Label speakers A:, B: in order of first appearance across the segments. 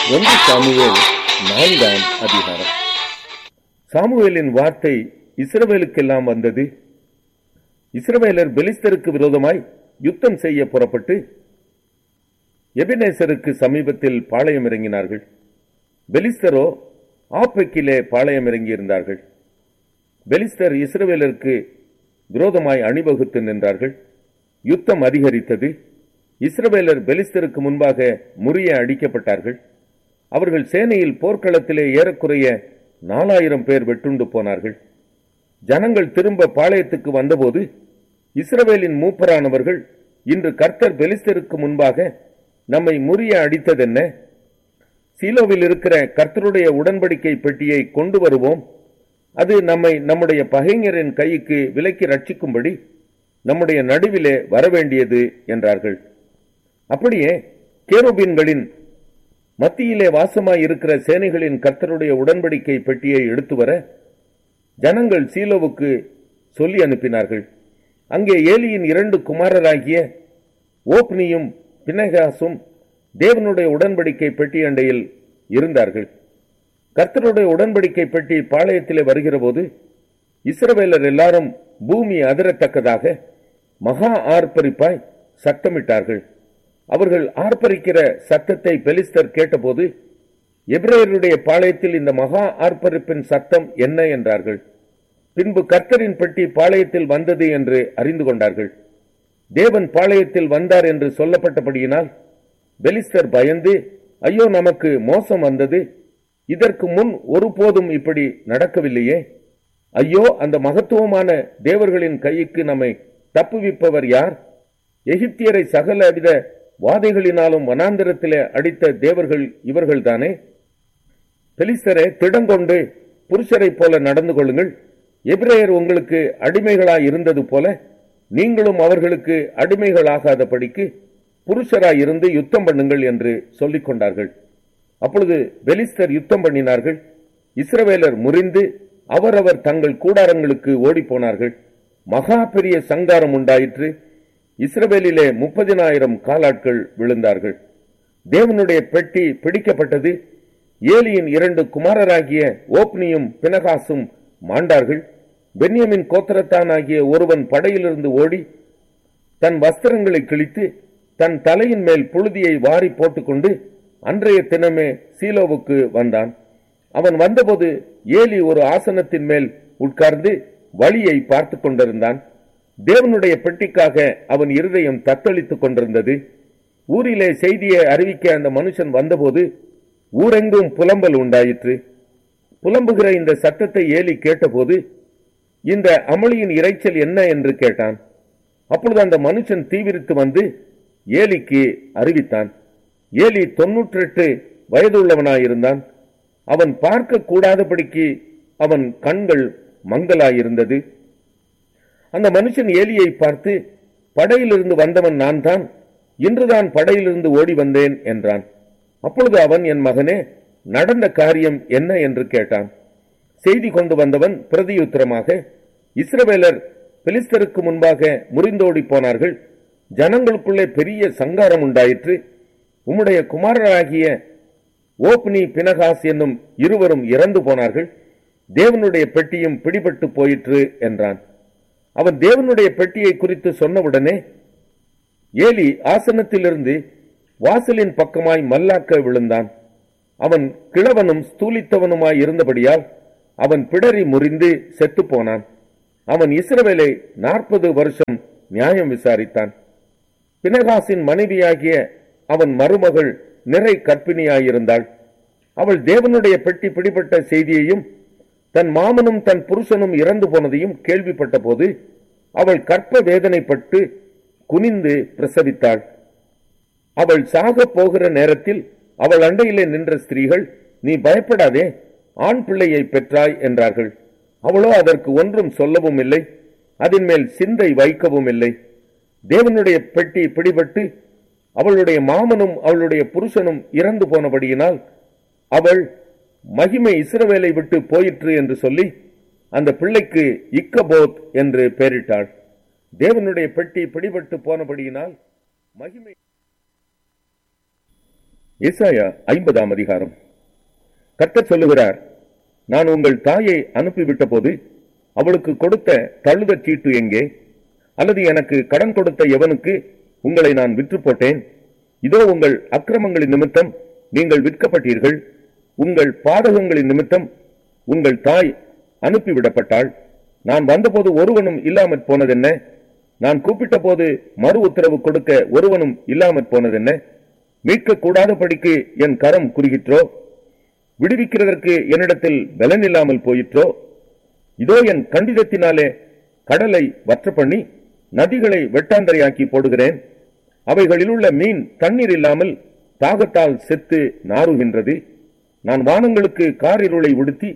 A: ஒன்று சாமுவேல் நான்காம் அதிகாரம் சாமுவேலின் வார்த்தை இஸ்ரவேலுக்கெல்லாம் வந்தது இஸ்ரவேலர் பெலிஸ்தருக்கு விரோதமாய் யுத்தம் செய்ய புறப்பட்டு எபினேசருக்கு சமீபத்தில் பாளையம் இறங்கினார்கள் பெலிஸ்தரோ ஆப்பெக்கிலே பாளையம் இறங்கியிருந்தார்கள் பெலிஸ்தர் இஸ்ரவேலருக்கு விரோதமாய் அணிவகுத்து நின்றார்கள் யுத்தம் அதிகரித்தது இஸ்ரவேலர் பெலிஸ்தருக்கு முன்பாக முறிய அடிக்கப்பட்டார்கள் அவர்கள் சேனையில் போர்க்களத்திலே ஏறக்குறைய நாலாயிரம் பேர் வெட்டுண்டு போனார்கள் ஜனங்கள் திரும்ப பாளையத்துக்கு வந்தபோது இஸ்ரவேலின் மூப்பரானவர்கள் இன்று கர்த்தர் பெலிஸ்தருக்கு முன்பாக நம்மை முறிய அடித்ததென்ன சீலோவில் இருக்கிற கர்த்தருடைய உடன்படிக்கை பெட்டியை கொண்டு வருவோம் அது நம்மை நம்முடைய பகைஞரின் கைக்கு விலக்கி ரட்சிக்கும்படி நம்முடைய நடுவிலே வரவேண்டியது என்றார்கள் அப்படியே கேருபீன்களின் மத்தியிலே வாசமாய் இருக்கிற சேனைகளின் கர்த்தருடைய உடன்படிக்கை பெட்டியை எடுத்து வர ஜனங்கள் சீலோவுக்கு சொல்லி அனுப்பினார்கள் அங்கே ஏலியின் இரண்டு குமாரராகிய ஓப்னியும் பினகாசும் தேவனுடைய உடன்படிக்கை பெட்டி அண்டையில் இருந்தார்கள் கர்த்தருடைய உடன்படிக்கை பெட்டி பாளையத்திலே வருகிற போது இஸ்ரவேலர் எல்லாரும் பூமி அதிரத்தக்கதாக மகா ஆர்ப்பரிப்பாய் சத்தமிட்டார்கள் அவர்கள் ஆர்ப்பரிக்கிற சத்தத்தை பெலிஸ்தர் கேட்டபோது எபிரேயருடைய பாளையத்தில் இந்த மகா ஆர்ப்பரிப்பின் சத்தம் என்ன என்றார்கள் பின்பு கர்த்தரின் பெட்டி பாளையத்தில் வந்தது என்று அறிந்து கொண்டார்கள் தேவன் பாளையத்தில் வந்தார் என்று சொல்லப்பட்டபடியினால் பெலிஸ்தர் பயந்து ஐயோ நமக்கு மோசம் வந்தது இதற்கு முன் ஒருபோதும் இப்படி நடக்கவில்லையே ஐயோ அந்த மகத்துவமான தேவர்களின் கைக்கு நம்மை தப்புவிப்பவர் யார் எகிப்தியரை சகல வித வாதைகளினாலும் வனாந்திரத்திலே அடித்த தேவர்கள் இவர்கள்தானே பெலிஸ்தரே திடங்கொண்டு புருஷரைப் போல நடந்து கொள்ளுங்கள் எபிரேயர் உங்களுக்கு அடிமைகளாய் இருந்தது போல நீங்களும் அவர்களுக்கு அடிமைகளாகாதபடிக்கு புருஷராய் இருந்து யுத்தம் பண்ணுங்கள் என்று சொல்லிக் கொண்டார்கள் அப்பொழுது பெலிஸ்தர் யுத்தம் பண்ணினார்கள் இஸ்ரவேலர் முறிந்து அவரவர் தங்கள் கூடாரங்களுக்கு ஓடிப்போனார்கள் மகா பெரிய சங்காரம் உண்டாயிற்று இஸ்ரவேலிலே முப்பதினாயிரம் காலாட்கள் விழுந்தார்கள் தேவனுடைய பெட்டி பிடிக்கப்பட்டது ஏலியின் இரண்டு குமாரராகிய ஓப்னியும் பினகாசும் மாண்டார்கள் பென்யமின் கோத்திரத்தானாகிய ஒருவன் படையிலிருந்து ஓடி தன் வஸ்திரங்களை கிழித்து தன் தலையின் மேல் புழுதியை வாரி போட்டுக்கொண்டு அன்றைய தினமே சீலோவுக்கு வந்தான் அவன் வந்தபோது ஏலி ஒரு ஆசனத்தின் மேல் உட்கார்ந்து வழியை பார்த்து கொண்டிருந்தான் தேவனுடைய பெட்டிக்காக அவன் இருதயம் தத்தளித்துக் கொண்டிருந்தது ஊரிலே செய்தியை அறிவிக்க அந்த மனுஷன் வந்தபோது ஊரெங்கும் புலம்பல் உண்டாயிற்று புலம்புகிற இந்த சத்தத்தை ஏலி கேட்டபோது இந்த அமளியின் இறைச்சல் என்ன என்று கேட்டான் அப்பொழுது அந்த மனுஷன் தீவிரித்து வந்து ஏலிக்கு அறிவித்தான் ஏலி தொன்னூற்றி எட்டு வயதுள்ளவனாயிருந்தான் அவன் பார்க்க கூடாதபடிக்கு அவன் கண்கள் மங்கலாயிருந்தது அந்த மனுஷன் ஏலியை பார்த்து படையிலிருந்து வந்தவன் நான் தான் இன்றுதான் படையிலிருந்து ஓடி வந்தேன் என்றான் அப்பொழுது அவன் என் மகனே நடந்த காரியம் என்ன என்று கேட்டான் செய்தி கொண்டு வந்தவன் பிரதியுத்தரமாக இஸ்ரவேலர் பிலிஸ்தருக்கு முன்பாக முறிந்தோடி போனார்கள் ஜனங்களுக்குள்ளே பெரிய சங்காரம் உண்டாயிற்று உம்முடைய குமாரராகிய ஓப்னி பினகாஸ் என்னும் இருவரும் இறந்து போனார்கள் தேவனுடைய பெட்டியும் பிடிபட்டு போயிற்று என்றான் அவன் தேவனுடைய பெட்டியை குறித்து சொன்னவுடனே ஏலி ஆசனத்திலிருந்து வாசலின் பக்கமாய் மல்லாக்க விழுந்தான் அவன் கிழவனும் ஸ்தூலித்தவனுமாய் இருந்தபடியால் அவன் பிடரி முறிந்து செத்து போனான் அவன் இஸ்ரவேலை நாற்பது வருஷம் நியாயம் விசாரித்தான் பினகாசின் மனைவியாகிய அவன் மருமகள் நிறை கற்பிணியாயிருந்தாள் அவள் தேவனுடைய பெட்டி பிடிபட்ட செய்தியையும் தன் மாமனும் தன் புருஷனும் இறந்து போனதையும் கேள்விப்பட்ட போது அவள் கற்ப வேதனைப்பட்டு குனிந்து பிரசவித்தாள் அவள் சாக போகிற நேரத்தில் அவள் அண்டையிலே நின்ற ஸ்திரீகள் நீ பயப்படாதே ஆண் பிள்ளையை பெற்றாய் என்றார்கள் அவளோ அதற்கு ஒன்றும் சொல்லவும் இல்லை அதன் மேல் சிந்தை வைக்கவும் இல்லை தேவனுடைய பெட்டி பிடிபட்டு அவளுடைய மாமனும் அவளுடைய புருஷனும் இறந்து போனபடியினால் அவள் மகிமை இஸ்ரவேலை விட்டு போயிற்று என்று சொல்லி அந்த பிள்ளைக்கு இக்கபோத் என்று பெயரிட்டாள் தேவனுடைய பெட்டி பிடிபட்டு போனபடியினால் மகிமை ஏசாயா ஐம்பதாம் அதிகாரம் கர்த்தர் சொல்லுகிறார் நான் உங்கள் தாயை அனுப்பிவிட்ட போது அவளுக்கு கொடுத்த தழுதச் சீட்டு எங்கே அல்லது எனக்கு கடன் கொடுத்த எவனுக்கு உங்களை நான் விற்று போட்டேன் இதோ உங்கள் அக்கிரமங்களின் நிமித்தம் நீங்கள் விற்கப்பட்டீர்கள் உங்கள் பாதகங்களின் நிமித்தம் உங்கள் தாய் அனுப்பிவிடப்பட்டாள் நான் வந்தபோது ஒருவனும் இல்லாமற் போனதென்ன நான் கூப்பிட்ட போது மறு உத்தரவு கொடுக்க ஒருவனும் இல்லாமற் போனதென்ன மீட்க கூடாதபடிக்கு என் கரம் குறுகிற்றோ விடுவிக்கிறதற்கு என்னிடத்தில் பலன் இல்லாமல் போயிற்றோ இதோ என் கண்டிதத்தினாலே கடலை வற்ற பண்ணி நதிகளை வெட்டாந்தரையாக்கி போடுகிறேன் அவைகளில் உள்ள மீன் தண்ணீர் இல்லாமல் தாகத்தால் செத்து நாறுகின்றது நான் வானங்களுக்கு காரிருளை உடுத்தி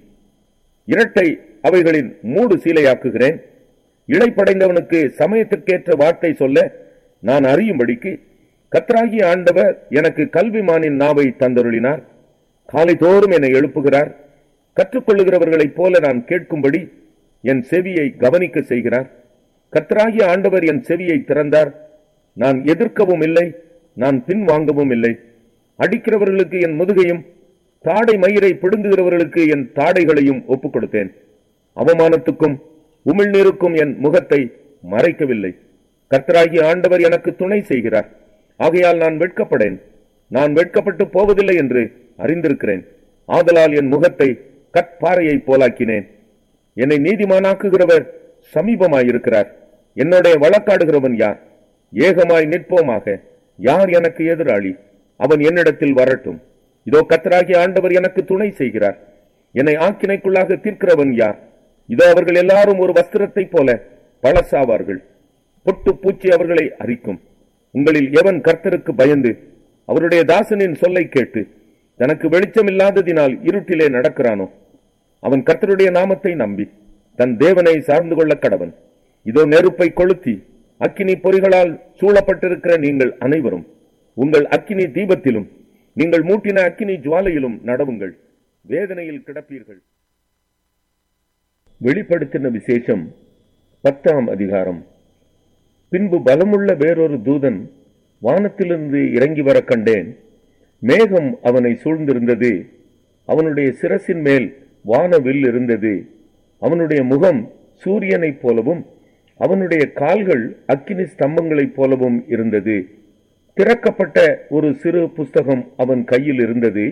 A: இரட்டை அவைகளின் மூடு சீலையாக்குகிறேன் இழைப்படைந்தவனுக்கு சமயத்திற்கேற்ற வார்த்தை சொல்ல நான் அறியும்படிக்கு கத்ராகி ஆண்டவர் எனக்கு கல்விமானின் நாவை தந்தருளினார் காலை தோறும் என்னை எழுப்புகிறார் கற்றுக்கொள்ளுகிறவர்களைப் போல நான் கேட்கும்படி என் செவியை கவனிக்க செய்கிறார் கர்த்தராகிய ஆண்டவர் என் செவியை திறந்தார் நான் எதிர்க்கவும் இல்லை நான் பின்வாங்கவும் இல்லை அடிக்கிறவர்களுக்கு என் முதுகையும் தாடை மயிரை பிடுங்குகிறவர்களுக்கு என் தாடைகளையும் ஒப்புக் கொடுத்தேன் அவமானத்துக்கும் உமிழ்நீருக்கும் என் முகத்தை மறைக்கவில்லை கர்த்தராகிய ஆண்டவர் எனக்கு துணை செய்கிறார் ஆகையால் நான் வெட்கப்படேன் நான் வெட்கப்பட்டு போவதில்லை என்று அறிந்திருக்கிறேன் ஆதலால் என் முகத்தை கற்பாறையை போலாக்கினேன் என்னை நீதிமானாக்குகிறவர் சமீபமாயிருக்கிறார் என்னோட வழக்காடுகிறவன் யார் ஏகமாய் நிற்போமாக யார் எனக்கு எதிராளி அவன் என்னிடத்தில் வரட்டும் இதோ கத்தராகிய ஆண்டவர் எனக்கு துணை செய்கிறார் என்னை ஆக்கினைக்குள்ளாக தீர்க்கிறவன் யார் இதோ அவர்கள் எல்லாரும் ஒரு வஸ்திரத்தைப் போல பழசாவார்கள் பொட்டு பூச்சி அவர்களை அரிக்கும் உங்களில் எவன் கர்த்தருக்கு பயந்து அவருடைய தாசனின் சொல்லை கேட்டு தனக்கு வெளிச்சமில்லாததினால் இருட்டிலே நடக்கிறானோ அவன் கர்த்தருடைய நாமத்தை நம்பி தன் தேவனை சார்ந்து கொள்ள கடவன் இதோ நெருப்பை கொளுத்தி அக்கினி பொறிகளால் சூழப்பட்டிருக்கிற நீங்கள் அனைவரும் உங்கள் அக்கினி தீபத்திலும் நீங்கள் மூட்டின அக்கினி ஜுவாலையிலும் நடவுங்கள் வேதனையில் கிடப்பீர்கள் வெளிப்படுத்தின விசேஷம் பத்தாம் அதிகாரம் பின்பு பலமுள்ள வேறொரு தூதன் வானத்திலிருந்து இறங்கி வர கண்டேன் மேகம் அவனை சூழ்ந்திருந்தது அவனுடைய சிரசின் மேல் வானவில் இருந்தது அவனுடைய முகம் சூரியனைப் போலவும் அவனுடைய கால்கள் அக்கினி ஸ்தம்பங்களைப் போலவும் இருந்தது திறக்கப்பட்ட ஒரு சிறு புஸ்தகம் அவன் கையில் இருந்தது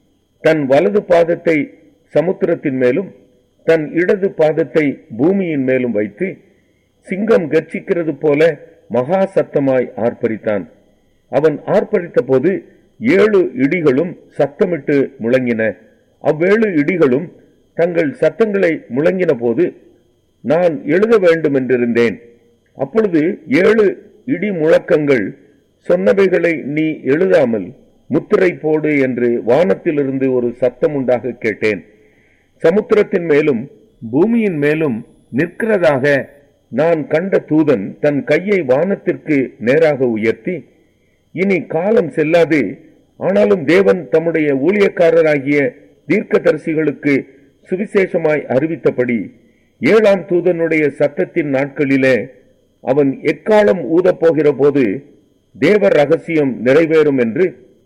A: தன் வலது பாதத்தை சமுத்திரத்தின் மேலும் தன் இடது பாதத்தை பூமியின் மேலும் வைத்து சிங்கம் கர்ச்சிக்கிறது போல மகா சத்தமாய் ஆர்ப்பரித்தான் அவன் ஆர்ப்பரித்த போது ஏழு இடிகளும் சத்தமிட்டு முழங்கின அவ்வேழு இடிகளும் தங்கள் சத்தங்களை முழங்கின போது நான் எழுத வேண்டும் என்றிருந்தேன் அப்பொழுது ஏழு இடி முழக்கங்கள் சொன்னவைகளை நீ எழுதாமல் முத்திரை போடு என்று வானத்திலிருந்து ஒரு சத்தம் உண்டாக கேட்டேன் சமுத்திரத்தின் மேலும் பூமியின் மேலும் நிற்கிறதாக நான் கண்ட தூதன் தன் கையை வானத்திற்கு நேராக உயர்த்தி இனி காலம் செல்லாது ஆனாலும் தேவன் தம்முடைய ஊழியக்காரராகிய தீர்க்கதரிசிகளுக்கு சுவிசேஷமாய் அறிவித்தபடி ஏழாம் தூதனுடைய சத்தத்தின் நாட்களிலே அவன் எக்காலம் ஊதப்போகிற போது தேவ ரகசியம் நிறைவேறும் என்று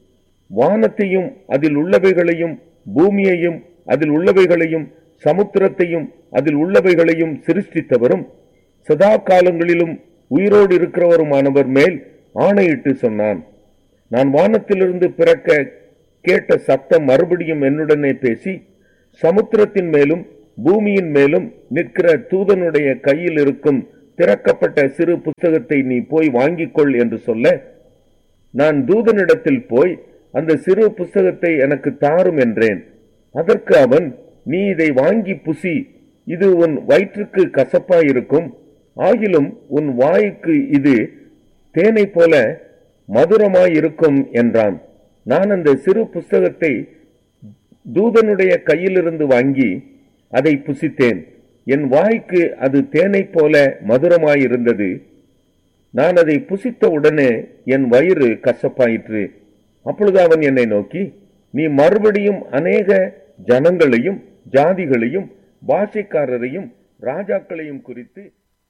A: வானத்தையும் அதில் உள்ளவைகளையும் பூமியையும் அதில் உள்ளவைகளையும் சமுத்திரத்தையும் அதில் உள்ளவைகளையும் சிருஷ்டித்தவரும் சதா காலங்களிலும் உயிரோடு இருக்கிறவருமானவர் மேல் ஆணையிட்டு சொன்னான் நான் வானத்திலிருந்து பிறக்க கேட்ட சத்தம் மறுபடியும் என்னுடனே பேசி சமுத்திரத்தின் மேலும் பூமியின் மேலும் நிற்கிற தூதனுடைய கையில் இருக்கும் திறக்கப்பட்ட சிறு புத்தகத்தை நீ போய் வாங்கிக் கொள் என்று சொல்ல நான் தூதனிடத்தில் போய் அந்த சிறு புஸ்தகத்தை எனக்கு தாரும் என்றேன் அதற்கு அவன் நீ இதை வாங்கி புசி இது உன் வயிற்றுக்கு கசப்பாயிருக்கும் ஆகிலும் உன் வாய்க்கு இது தேனை போல மதுரமாயிருக்கும் என்றான் நான் அந்த சிறு புஸ்தகத்தை தூதனுடைய கையிலிருந்து வாங்கி அதை புசித்தேன் என் வாய்க்கு அது தேனைப் போல மதுரமாயிருந்தது நான் அதை புசித்த உடனே என் வயிறு கசப்பாயிற்று அப்பொழுது அவன் என்னை நோக்கி நீ மறுபடியும் அநேக ஜனங்களையும் ஜாதிகளையும் பாஷைக்காரரையும் ராஜாக்களையும் குறித்து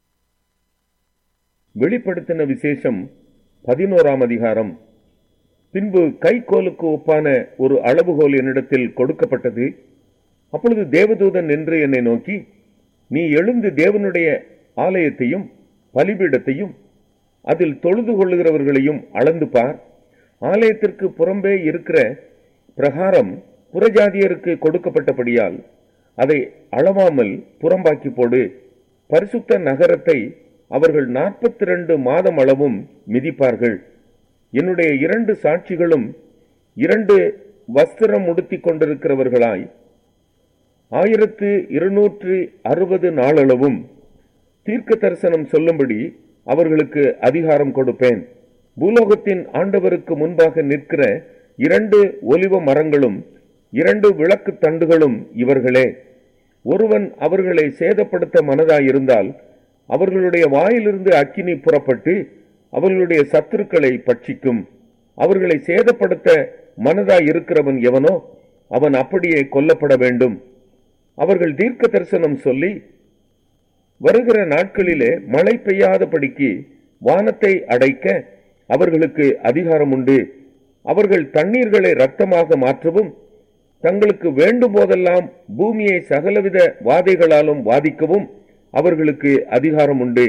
A: வெளிப்படுத்தின விசேஷம் பதினோராம் அதிகாரம் பின்பு கைக்கோலுக்கு ஒப்பான ஒரு அளவுகோல் என்னிடத்தில் கொடுக்கப்பட்டது அப்பொழுது தேவதூதன் என்று என்னை நோக்கி நீ எழுந்து தேவனுடைய ஆலயத்தையும் பலிபீடத்தையும் அதில் தொழுது கொள்ளுகிறவர்களையும் அளந்து பார் ஆலயத்திற்கு புறம்பே இருக்கிற பிரகாரம் புறஜாதியருக்கு கொடுக்கப்பட்டபடியால் அதை அளவாமல் புறம்பாக்கி போடு பரிசுத்த நகரத்தை அவர்கள் நாற்பத்தி ரெண்டு மாதம் அளவும் மிதிப்பார்கள் என்னுடைய இரண்டு சாட்சிகளும் இரண்டு வஸ்திரம் உடுத்திக் கொண்டிருக்கிறவர்களாய் ஆயிரத்து இருநூற்று அறுபது நாளளவும் தீர்க்க தரிசனம் சொல்லும்படி அவர்களுக்கு அதிகாரம் கொடுப்பேன் பூலோகத்தின் ஆண்டவருக்கு முன்பாக நிற்கிற இரண்டு ஒலிவ மரங்களும் இரண்டு விளக்கு தண்டுகளும் இவர்களே ஒருவன் அவர்களை சேதப்படுத்த மனதாயிருந்தால் அவர்களுடைய வாயிலிருந்து அக்கினி புறப்பட்டு அவர்களுடைய சத்துருக்களை பட்சிக்கும் அவர்களை சேதப்படுத்த மனதாய் இருக்கிறவன் எவனோ அவன் அப்படியே கொல்லப்பட வேண்டும் அவர்கள் தீர்க்க தரிசனம் சொல்லி வருகிற நாட்களிலே மழை பெய்யாதபடிக்கு வானத்தை அடைக்க அவர்களுக்கு அதிகாரம் உண்டு அவர்கள் தண்ணீர்களை ரத்தமாக மாற்றவும் தங்களுக்கு வேண்டும் போதெல்லாம் பூமியை சகலவித வாதைகளாலும் வாதிக்கவும் அவர்களுக்கு அதிகாரம் உண்டு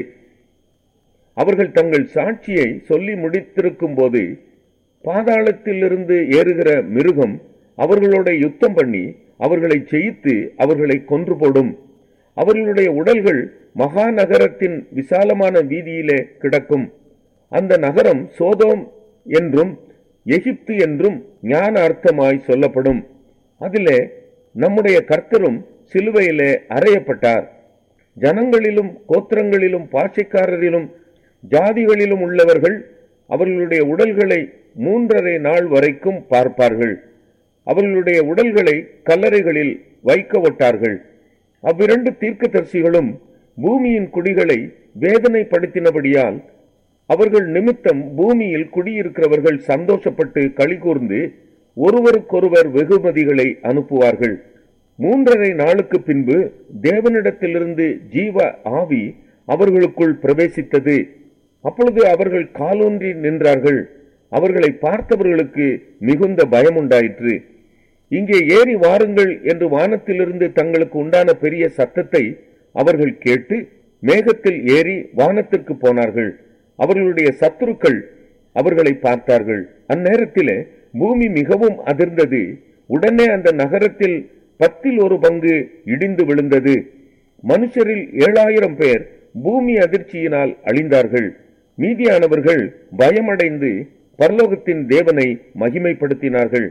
A: அவர்கள் தங்கள் சாட்சியை சொல்லி முடித்திருக்கும் போது பாதாளத்திலிருந்து ஏறுகிற மிருகம் அவர்களோட யுத்தம் பண்ணி அவர்களை ஜெயித்து அவர்களை கொன்று போடும் அவர்களுடைய உடல்கள் மகாநகரத்தின் விசாலமான வீதியிலே கிடக்கும் அந்த நகரம் சோதோம் என்றும் எகிப்து என்றும் ஞான அர்த்தமாய் சொல்லப்படும் அதிலே நம்முடைய கர்த்தரும் சிலுவையிலே அறையப்பட்டார் ஜனங்களிலும் கோத்திரங்களிலும் பாஷைக்காரரிலும் ஜாதிகளிலும் உள்ளவர்கள் அவர்களுடைய உடல்களை மூன்றரை நாள் வரைக்கும் பார்ப்பார்கள் அவர்களுடைய உடல்களை கல்லறைகளில் வைக்க ஒட்டார்கள் அவ்விரண்டு தீர்க்கதரிசிகளும் பூமியின் குடிகளை வேதனைப்படுத்தினபடியால் அவர்கள் நிமித்தம் பூமியில் குடியிருக்கிறவர்கள் சந்தோஷப்பட்டு களிகூர்ந்து ஒருவருக்கொருவர் வெகுமதிகளை அனுப்புவார்கள் மூன்றரை நாளுக்கு பின்பு தேவனிடத்திலிருந்து ஜீவ ஆவி அவர்களுக்குள் பிரவேசித்தது அப்பொழுது அவர்கள் காலூன்றி நின்றார்கள் அவர்களை பார்த்தவர்களுக்கு மிகுந்த பயம் உண்டாயிற்று இங்கே ஏறி வாருங்கள் என்று வானத்திலிருந்து தங்களுக்கு உண்டான பெரிய சத்தத்தை அவர்கள் கேட்டு மேகத்தில் ஏறி வானத்திற்கு போனார்கள் அவர்களுடைய சத்துருக்கள் அவர்களை பார்த்தார்கள் அந்நேரத்திலே பூமி மிகவும் அதிர்ந்தது உடனே அந்த நகரத்தில் பத்தில் ஒரு பங்கு இடிந்து விழுந்தது மனுஷரில் ஏழாயிரம் பேர் பூமி அதிர்ச்சியினால் அழிந்தார்கள் மீதியானவர்கள் பயமடைந்து பரலோகத்தின் தேவனை மகிமைப்படுத்தினார்கள்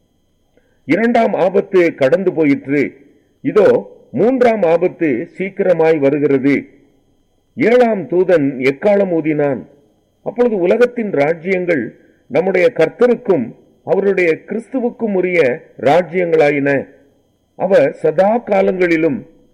A: இரண்டாம் ஆபத்து கடந்து போயிற்று இதோ மூன்றாம் ஆபத்து சீக்கிரமாய் வருகிறது ஏழாம் தூதன் எக்காலம் ஊதினான் அப்பொழுது உலகத்தின் ராஜ்யங்கள் நம்முடைய கர்த்தருக்கும் அவருடைய கிறிஸ்துவுக்கும் உரிய ராஜ்யங்களாயின அவர் சதா காலங்களிலும்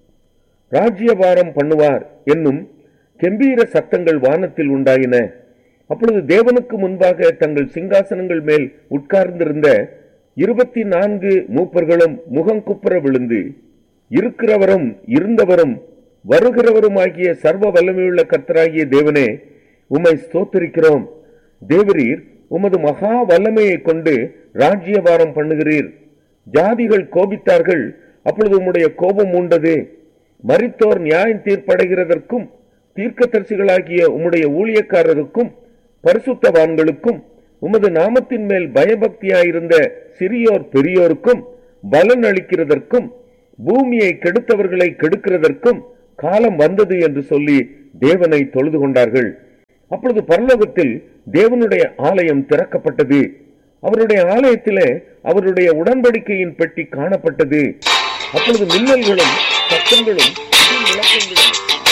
A: ராஜ்யபாரம் பண்ணுவார் என்னும் கெம்பீர சத்தங்கள் வானத்தில் உண்டாயின அப்பொழுது தேவனுக்கு முன்பாக தங்கள் சிங்காசனங்கள் மேல் உட்கார்ந்திருந்த இருபத்தி நான்கு மூப்பர்களும் முகங்குப்புற விழுந்து இருக்கிறவரும் இருந்தவரும் வருகிறவருமாகிய சர்வ வல்லமையுள்ள கர்த்தராகிய தேவனே உம்மை ஸ்தோத்திரிக்கிறோம் தேவரீர் உமது மகா வல்லமையை கொண்டு ராஜ்யபாரம் பண்ணுகிறீர் ஜாதிகள் கோபித்தார்கள் அப்பொழுது உம்முடைய கோபம் உண்டது மரித்தோர் நியாயம் தீர்ப்படைகிறதற்கும் தீர்க்கதரிசிகளாகிய உம்முடைய ஊழியக்காரருக்கும் பரிசுத்தவான்களுக்கும் உமது நாமத்தின் மேல் பயபக்தியாயிருந்த சிறியோர் பெரியோருக்கும் பலன் அளிக்கிறதற்கும் பூமியை கெடுத்தவர்களை கெடுக்கிறதற்கும் காலம் வந்தது என்று சொல்லி தேவனை தொழுது கொண்டார்கள் அப்பொழுது பரலோகத்தில் தேவனுடைய ஆலயம் திறக்கப்பட்டது அவருடைய ஆலயத்திலே அவருடைய உடன்படிக்கையின் பெட்டி காணப்பட்டது அப்பொழுது மின்னல்களும் சத்தங்களும் இடி முழக்கங்களும்